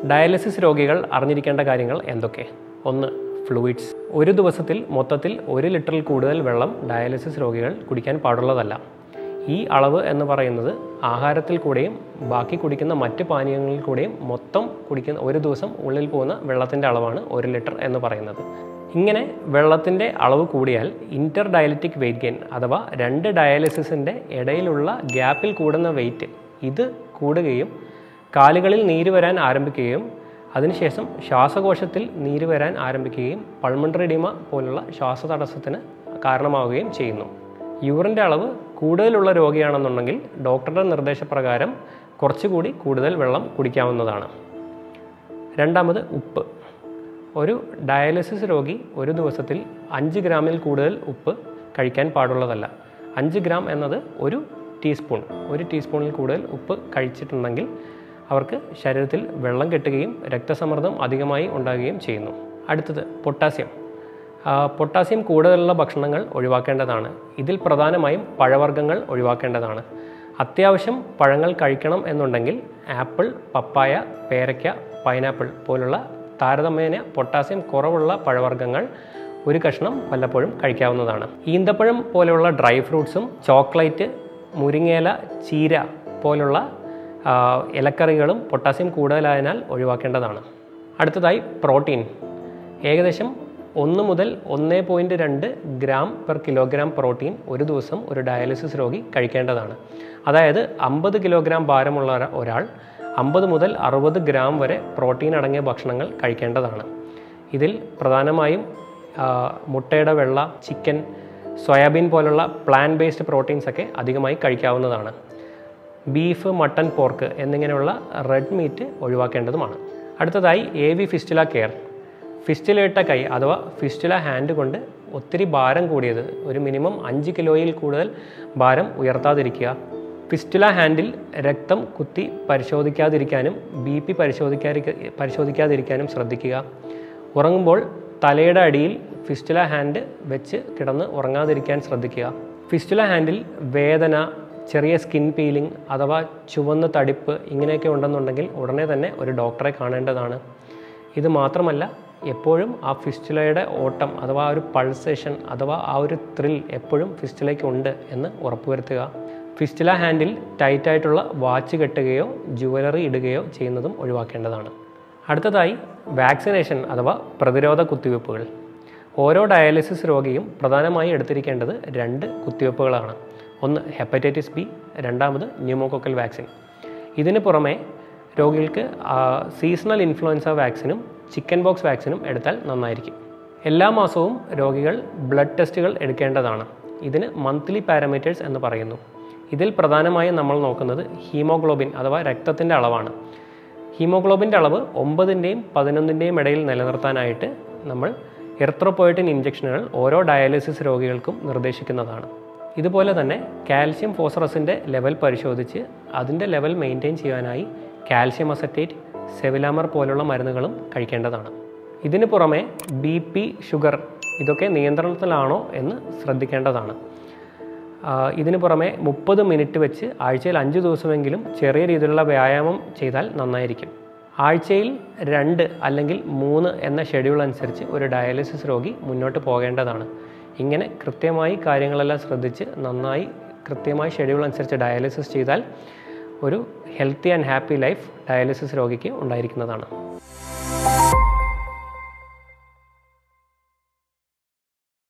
dialysis രോഗികൾ അറിഞ്ഞിരിക്കേണ്ട കാര്യങ്ങൾ എന്തൊക്കെ ഒന്ന് ഫ്ലൂയിഡ്സ് ഒരു ദിവസത്തിൽ മൊത്തത്തിൽ ഒരു ലിറ്ററിൽ കൂടുതൽ വെള്ളം ഡയാലിസിസ് രോഗികൾ കുടിക്കാൻ പാടുള്ളതല്ല ഈ അളവ് എന്ന് പറയുന്നത് ആഹാരത്തിൽ കൂടെയും ബാക്കി കുടിക്കുന്ന മറ്റ് പാനീയങ്ങളിൽ കൂടെയും മൊത്തം കുടിക്കുന്ന ഒരു ദിവസം ഉള്ളിൽ പോകുന്ന വെള്ളത്തിൻ്റെ അളവാണ് ഒരു ലിറ്റർ എന്ന് പറയുന്നത് ഇങ്ങനെ വെള്ളത്തിൻ്റെ അളവ് കൂടിയാൽ ഇൻ്റർ ഡയലറ്റിക് വെയിറ്റ് ഗെയിൻ അഥവാ രണ്ട് ഡയാലിസിസിൻ്റെ ഇടയിലുള്ള ഗ്യാപ്പിൽ കൂടുന്ന വെയിറ്റ് ഇത് കൂടുകയും കാലുകളിൽ നീര് വരാൻ ആരംഭിക്കുകയും അതിനുശേഷം ശ്വാസകോശത്തിൽ നീര് വരാൻ ആരംഭിക്കുകയും പൾമണ്ടറി ഡിമ പോലുള്ള ശ്വാസതടസ്സത്തിന് കാരണമാവുകയും ചെയ്യുന്നു യൂറിൻ്റെ അളവ് കൂടുതലുള്ള രോഗിയാണെന്നുണ്ടെങ്കിൽ ഡോക്ടറുടെ നിർദ്ദേശപ്രകാരം കുറച്ചുകൂടി കൂടുതൽ വെള്ളം കുടിക്കാവുന്നതാണ് രണ്ടാമത് ഉപ്പ് ഒരു ഡയാലിസിസ് രോഗി ഒരു ദിവസത്തിൽ അഞ്ച് ഗ്രാമിൽ കൂടുതൽ ഉപ്പ് കഴിക്കാൻ പാടുള്ളതല്ല അഞ്ച് ഗ്രാം എന്നത് ഒരു ടീസ്പൂൺ ഒരു ടീസ്പൂണിൽ കൂടുതൽ ഉപ്പ് കഴിച്ചിട്ടുണ്ടെങ്കിൽ അവർക്ക് ശരീരത്തിൽ വെള്ളം കെട്ടുകയും രക്തസമ്മർദ്ദം അധികമായി ഉണ്ടാകുകയും ചെയ്യുന്നു അടുത്തത് പൊട്ടാസ്യം ആ, പൊട്ടാസ്യം കൂടുതലുള്ള ഭക്ഷണങ്ങൾ ഒഴിവാക്കേണ്ടതാണ് ഇതിൽ പ്രധാനമായും പഴവർഗ്ഗങ്ങൾ ഒഴിവാക്കേണ്ടതാണ് അത്യാവശ്യം പഴങ്ങൾ കഴിക്കണം എന്നുണ്ടെങ്കിൽ ആപ്പിൾ പപ്പായ പേരയ്ക്ക പൈനാപ്പിൾ പോലുള്ള താരതമ്യേന പൊട്ടാസ്യം കുറവുള്ള പഴവർഗ്ഗങ്ങൾ ഒരു കഷ്ണം വല്ലപ്പോഴും കഴിക്കാവുന്നതാണ് ഈന്തപ്പഴം പോലെയുള്ള ഡ്രൈ ഫ്രൂട്ട്സും ചോക്ലേറ്റ് മുരിങ്ങയില ചീര പോലുള്ള ആ, ഇലക്കറികളും പൊട്ടാസ്യം കൂടുതലായതിനാൽ ഒഴിവാക്കേണ്ടതാണ് അടുത്തതായി പ്രോട്ടീൻ ഏകദേശം ഒന്ന് മുതൽ ഒന്ന് പോയിൻറ്റ് രണ്ട് ഗ്രാം പെർ കിലോഗ്രാം പ്രോട്ടീൻ ഒരു ദിവസം ഒരു ഡയാലിസിസ് രോഗി കഴിക്കേണ്ടതാണ് അതായത് അമ്പത് കിലോഗ്രാം ഭാരമുള്ള ഒര- ഒരാൾ അമ്പത് മുതൽ അറുപത് ഗ്രാം വരെ പ്രോട്ടീൻ അടങ്ങിയ ഭക്ഷണങ്ങൾ കഴിക്കേണ്ടതാണ് ഇതിൽ പ്രധാനമായും ആ, മുട്ടയുടെ വെള്ള ചിക്കൻ സോയാബീൻ പോലുള്ള പ്ലാൻ ബേസ്ഡ് പ്രോട്ടീൻസ് ഒക്കെ അധികമായി കഴിക്കാവുന്നതാണ് ബീഫ് മട്ടൺ പോർക്ക് എന്നിങ്ങനെയുള്ള റെഡ് മീറ്റ് ഒഴിവാക്കേണ്ടതുമാണ് അടുത്തതായി എ വി ഫിസ്റ്റുല കെയർ ഫിസ്റ്റുലയിട്ട കൈ അഥവാ ഫിസ്റ്റുല ഹാൻഡ് കൊണ്ട് ഒത്തിരി ഭാരം കൂടിയത് ഒരു മിനിമം അഞ്ച് കിലോയിൽ കൂടുതൽ ഭാരം ഉയർത്താതിരിക്കുക ഫിസ്റ്റുല ഹാൻഡിൽ രക്തം കുത്തി പരിശോധിക്കാതിരിക്കാനും ബി പി പരിശോധിക്കാതിരിക്ക പരിശോധിക്കാതിരിക്കാനും ശ്രദ്ധിക്കുക ഉറങ്ങുമ്പോൾ തലയുടെ അടിയിൽ ഫിസ്റ്റുല ഹാൻഡ് വെച്ച് കിടന്ന് ഉറങ്ങാതിരിക്കാൻ ശ്രദ്ധിക്കുക ഫിസ്റ്റുല ഹാൻഡിൽ വേദന ചെറിയ സ്കിൻ പീലിംഗ് അഥവാ ചുവന്ന തടിപ്പ് ഇങ്ങനെയൊക്കെ ഉണ്ടെന്നുണ്ടെങ്കിൽ ഉടനെ തന്നെ ഒരു ഡോക്ടറെ കാണേണ്ടതാണ് ഇത് മാത്രമല്ല എപ്പോഴും ആ ഫിസ്റ്റുലയുടെ ഓട്ടം അഥവാ ആ ഒരു പൾസേഷൻ അഥവാ ആ ഒരു ത്രിൽ എപ്പോഴും ഫിസ്റ്റുലയ്ക്ക് ഉണ്ട് എന്ന് ഉറപ്പുവരുത്തുക ഫിസ്റ്റുല ഹാൻഡിൽ ടൈറ്റായിട്ടുള്ള വാച്ച് കെട്ടുകയോ ജുവലറി ഇടുകയോ ചെയ്യുന്നതും ഒഴിവാക്കേണ്ടതാണ് അടുത്തതായി വാക്സിനേഷൻ അഥവാ പ്രതിരോധ കുത്തിവയ്പ്പുകൾ ഓരോ ഡയാലിസിസ് രോഗിയും പ്രധാനമായി എടുത്തിരിക്കേണ്ടത് രണ്ട് കുത്തിവയ്പ്പുകളാണ് ഒന്ന് ഹെപ്പറ്റൈറ്റിസ് ബി രണ്ടാമത് ന്യൂമോകോക്കൽ വാക്സിൻ ഇതിന് പുറമെ രോഗികൾക്ക് സീസണൽ ഇൻഫ്ലുവൻസ വാക്സിനും ചിക്കൻ ബോക്സ് വാക്സിനും എടുത്താൽ നന്നായിരിക്കും എല്ലാ മാസവും രോഗികൾ ബ്ലഡ് ടെസ്റ്റുകൾ എടുക്കേണ്ടതാണ് ഇതിന് മന്ത്ലി പാരാമീറ്റേഴ്സ് എന്ന് പറയുന്നു ഇതിൽ പ്രധാനമായും നമ്മൾ നോക്കുന്നത് ഹീമോഗ്ലോബിൻ അഥവാ രക്തത്തിൻ്റെ അളവാണ് ഹീമോഗ്ലോബിൻ്റെ അളവ് ഒമ്പതിൻ്റെയും പതിനൊന്നിൻ്റെയും ഇടയിൽ നിലനിർത്താനായിട്ട് നമ്മൾ എർത്രോപോയറ്റിൻ ഇഞ്ചക്ഷനുകൾ ഓരോ ഡയാലിസിസ് രോഗികൾക്കും നിർദ്ദേശിക്കുന്നതാണ് ഇതുപോലെ തന്നെ കാൽഷ്യം ഫോസ്ഫറസിൻ്റെ ലെവൽ പരിശോധിച്ച് അതിൻ്റെ ലെവൽ മെയിൻറ്റെയിൻ ചെയ്യാനായി കാൽഷ്യം അസറ്റേറ്റ് സെവിലാമർ പോലുള്ള മരുന്നുകളും കഴിക്കേണ്ടതാണ് ഇതിന് പുറമെ ബി പി ഷുഗർ ഇതൊക്കെ നിയന്ത്രണത്തിലാണോ എന്ന് ശ്രദ്ധിക്കേണ്ടതാണ് ആ, ഇതിന് പുറമെ മുപ്പത് മിനിറ്റ് വെച്ച് ആഴ്ചയിൽ അഞ്ച് ദിവസമെങ്കിലും ചെറിയ രീതിയിലുള്ള വ്യായാമം ചെയ്താൽ നന്നായിരിക്കും ആഴ്ചയിൽ രണ്ട് അല്ലെങ്കിൽ മൂന്ന് എന്ന ഷെഡ്യൂൾ അനുസരിച്ച് ഒരു ഡയാലിസിസ് രോഗി മുന്നോട്ട് പോകേണ്ടതാണ് ഇങ്ങനെ കൃത്യമായി കാര്യങ്ങളെല്ലാം ശ്രദ്ധിച്ച് നന്നായി കൃത്യമായി ഷെഡ്യൂൾ അനുസരിച്ച് ഡയാലിസിസ് ചെയ്താൽ ഒരു healthy and happy life dialysis രോഗിക്ക് ഉണ്ടായിരിക്കുന്നതാണ്